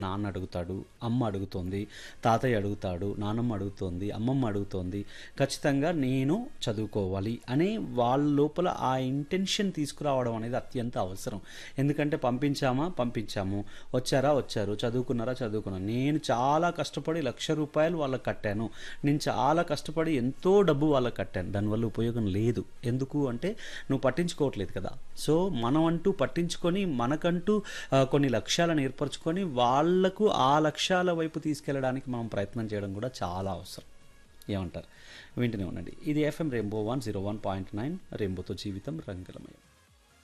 నాన్న అడుగుతాడు అమ్మ అడుగుతోంది తాతయ్య అడుగుతాడు నానమ్మ అడుగుతోంది అమ్మమ్మ అడుగుతోంది ఖచ్చితంగా నేను చదువుకోవాలి అనే వాళ్ళ లోపల ఆ ఇంటెన్షన్ తీసుకురావడం అనేది అత్యంత అవసరం ఎందుకంటే పంపించామా పంపించాము వచ్చారా వచ్చారు చదువుకున్నారా చదువుకున్నాను నేను చాలా కష్టపడి లక్ష రూపాయలు వాళ్ళకి కట్టాను నేను చాలా కష్టపడి ఎంతో డబ్బు వాళ్ళకి కట్టాను దానివల్ల ఉపయోగం లేదు ఎందుకు అంటే నువ్వు పట్టించుకోవట్లేదు కదా సో మనం అంటూ పట్టించుకొని మనకంటూ ఆ, కొన్ని లక్ష్యాలను ఏర్పరచుకొని వాళ్లకు ఆ లక్ష్యాల వైపు తీసుకెళ్ళడానికి మనం ప్రయత్నం చేయడం కూడా చాలా అవసరం ఏమంటారు వింటూనే ఉండండి ఇది FM rainbow one zero one point nine రెయిన్బోతో జీవితం రంగులమయం